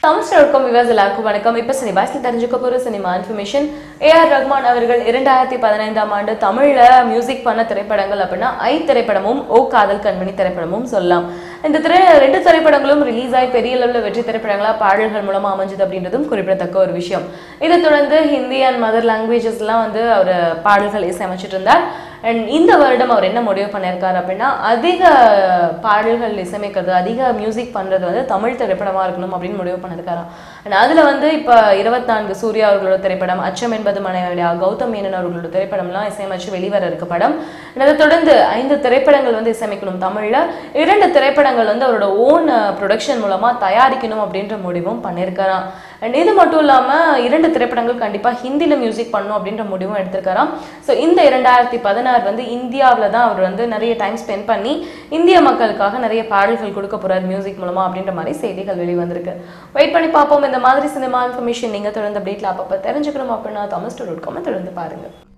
தமிழ் இருக்கும் விவாஸ் எல்லாருக்கும் வணக்கம் இப்போ சினி பாய்ஸ்ல தெரிஞ்சுக்க போகிற சினிமா இன்ஃபர்மேஷன் ஏஆர் ரஹ்மான் அவர்கள் இரண்டாயிரத்தி பதினைந்தாம் ஆண்டு தமிழ்ல மியூசிக் பண்ண திரைப்படங்கள் அப்படின்னா ஐ திரைப்படமும் ஓ காதல் கண்மணி திரைப்படமும் சொல்லலாம் இந்த திரை ரெண்டு திரைப்படங்களும் ரிலீஸ் ஆகி பெரிய அளவில் வெற்றி திரைப்படங்களா பாடல்கள் மூலமா அமைஞ்சது அப்படின்றதும் குறிப்பிடத்தக்க ஒரு விஷயம் இதை தொடர்ந்து ஹிந்தி அண்ட் மதர் லாங்குவேஜஸ்லாம் வந்து அவர் பாடல்கள் இசையமைச்சிட்டு இருந்தார் அண்ட் இந்த வருடம் அவர் என்ன முடிவு பண்ணியிருக்காரு அப்படின்னா அதிக பாடல்கள் இசையமைக்கிறது அதிக மியூசிக் பண்றது வந்து தமிழ் திரைப்படமா இருக்கணும் அப்படின்னு முடிவு பண்ணியிருக்காராம் அண்ட் அதுல வந்து இப்போ இருபத்தி நான்கு சூர்யா அவர்களோட திரைப்படம் அச்சம் என்பது மனைவியா கௌதம் மேனன் அவர்களோட திரைப்படம்லாம் இசையமைச்சு வெளிவர இருக்க படம் And அதை தொடர்ந்து ஐந்து திரைப்படங்கள் வந்து இசையமைக்கணும் தமிழ்ல இரண்டு திரைப்படங்கள் வந்து அவரோட ஓன் ப்ரொடக்ஷன் மூலமா தயாரிக்கணும் அப்படின்ற முடிவும் பண்ணியிருக்காராம் அண்ட் இது மட்டும் இல்லாம இரண்டு திரைப்படங்கள் கண்டிப்பா ஹிந்தில மியூசிக் பண்ணணும் அப்படின்ற முடிவும் எடுத்திருக்காராம் ஸோ இந்த இரண்டாயிரத்தி பதினாறு வந்து இந்தியாவில் தான் அவர் வந்து நிறைய டைம் ஸ்பெண்ட் பண்ணி இந்திய மக்களுக்காக நிறைய பாடல்கள் கொடுக்க போறார் மியூசிக் மூலமா அப்படின்ற மாதிரி செய்திகள் வெளிவந்திருக்கு வெயிட் பண்ணி பார்ப்போம் இந்த மாதிரி சினிமா இன்ஃபர்மேஷன் நீங்க தொடர்ந்து அப்டேட்ல அப்பப்போ தெரிஞ்சுக்கணும் அப்படின்னா தமிழ் டாட் காமை தொடர்ந்து பாருங்க